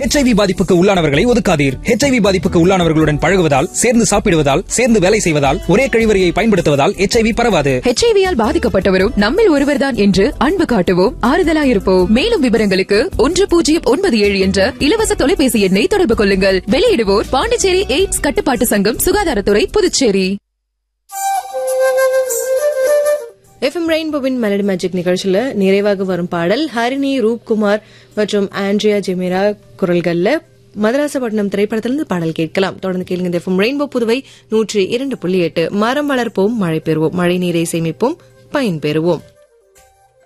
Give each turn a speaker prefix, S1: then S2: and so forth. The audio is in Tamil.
S1: ஹெச்ஐவி பாதிப்புக்கு உள்ளானவர்களை ஒதுக்காதீர் ஹெச்ஐவி பாதிப்புக்கு உள்ளானவர்களுடன் பழகுவதால் சேர்ந்து சாப்பிடுவதால் சேர்ந்து வேலை செய்வதால் ஒரே கழிவறையை பயன்படுத்துவதால் ஹெச்ஐவி பரவாது
S2: ஹெச்ஐவியால் பாதிக்கப்பட்டவரும் நம்மில் ஒருவர்தான் என்று அன்பு காட்டுவோம் ஆறுதலாயிருப்போம் மேலும் விவரங்களுக்கு ஒன்று பூஜ்ஜியம் ஒன்பது ஏழு என்ற இலவச தொலைபேசி எண்ணை தொடர்பு கொள்ளுங்கள் வெளியிடுவோர் பாண்டிச்சேரி எய்ட்ஸ் கட்டுப்பாட்டு சங்கம் சுகாதாரத்துறை புதுச்சேரி
S3: எஃப்எம் ரெயின்போவின் மெலடி மேஜிக் நிகழ்ச்சியில நிறைவாக வரும் பாடல் ஹரிணி ரூப்குமார் மற்றும் ஆண்ட்ரியா ஜெமிரா குரல்கள்ல மதராசப்பட்டினம் திரைப்படத்திலிருந்து பாடல் கேட்கலாம் தொடர்ந்து கேளுங்க எஃப்எம் ரெயின்போ புதுவை நூற்றி இரண்டு புள்ளி எட்டு மரம் வளர்ப்போம் மழை பெறுவோம் மழை நீரை சேமிப்போம் பயன் பெறுவோம்